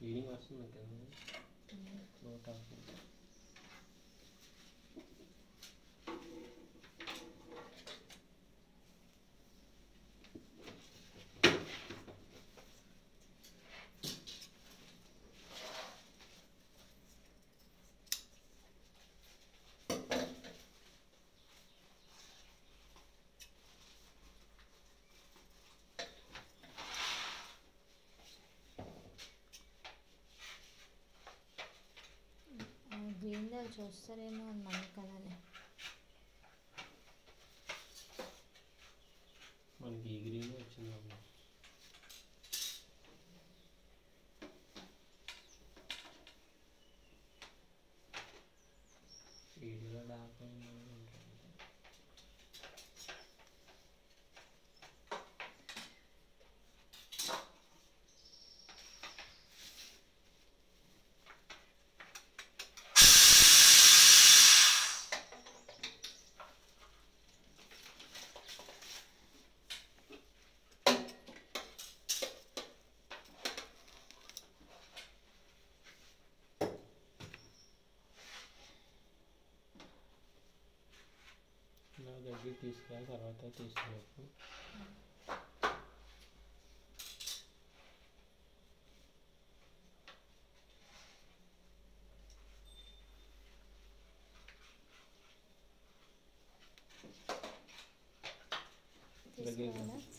Feeding వస్తుంది కదా note అవుతుంది గ్రీన్ దాల్ చూస్తారేమో అని మనకనే మనకి ఈ గ్రీన్ వచ్చిందమ్మా వీడియోలో డార్క్ ఉంటుంది నా దగ్గరికి తీసుకురా తర్వాత తీసుకురాకు దగ్గరికి రా. తీసుకురావాలా